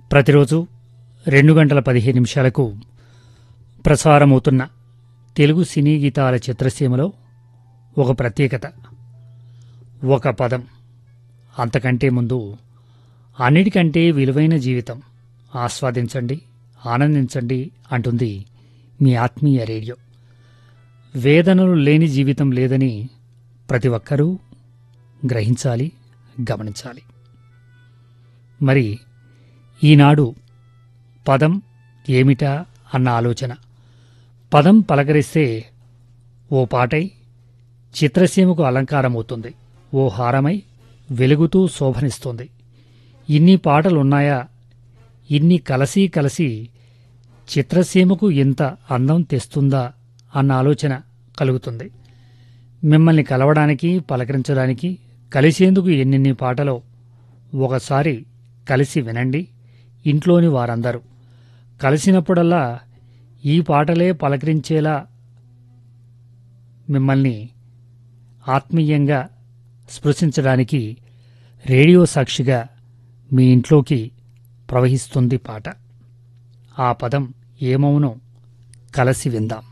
ప్రతిరోజు రెండు గంటల పదిహేను నిమిషాలకు ప్రసారమవుతున్న తెలుగు సినీ గీతాల చిత్రసీమలో ఒక ప్రత్యేకత ఒక పదం అంతకంటే ముందు అన్నిటికంటే విలువైన జీవితం ఆస్వాదించండి ఆనందించండి అంటుంది మీ ఆత్మీయ రేడియో వేదనలు లేని జీవితం లేదని ప్రతి ఒక్కరూ గ్రహించాలి గమనించాలి మరి ఈనాడు పదం ఏమిటా అన్న ఆలోచన పదం పలకరిస్తే ఓ పాటై చిత్రసీమకు అలంకారమవుతుంది ఓ హారమై వెలుగుతూ శోభనిస్తుంది ఇన్ని పాటలున్నాయా ఇన్ని కలసి కలిసి చిత్రసీమకు ఇంత అందం తెస్తుందా అన్న ఆలోచన కలుగుతుంది మిమ్మల్ని కలవడానికి పలకరించడానికి కలిసేందుకు ఎన్నెన్ని పాటలో ఒకసారి కలిసి వినండి ఇంట్లోని వారందరూ కలిసినప్పుడల్లా ఈ పాటలే పలకరించేలా మిమ్మల్ని ఆత్మీయంగా స్పృశించడానికి రేడియో సాక్షిగా మీ ఇంట్లోకి ప్రవహిస్తుంది పాట ఆ పదం ఏమవునో కలసి విందాం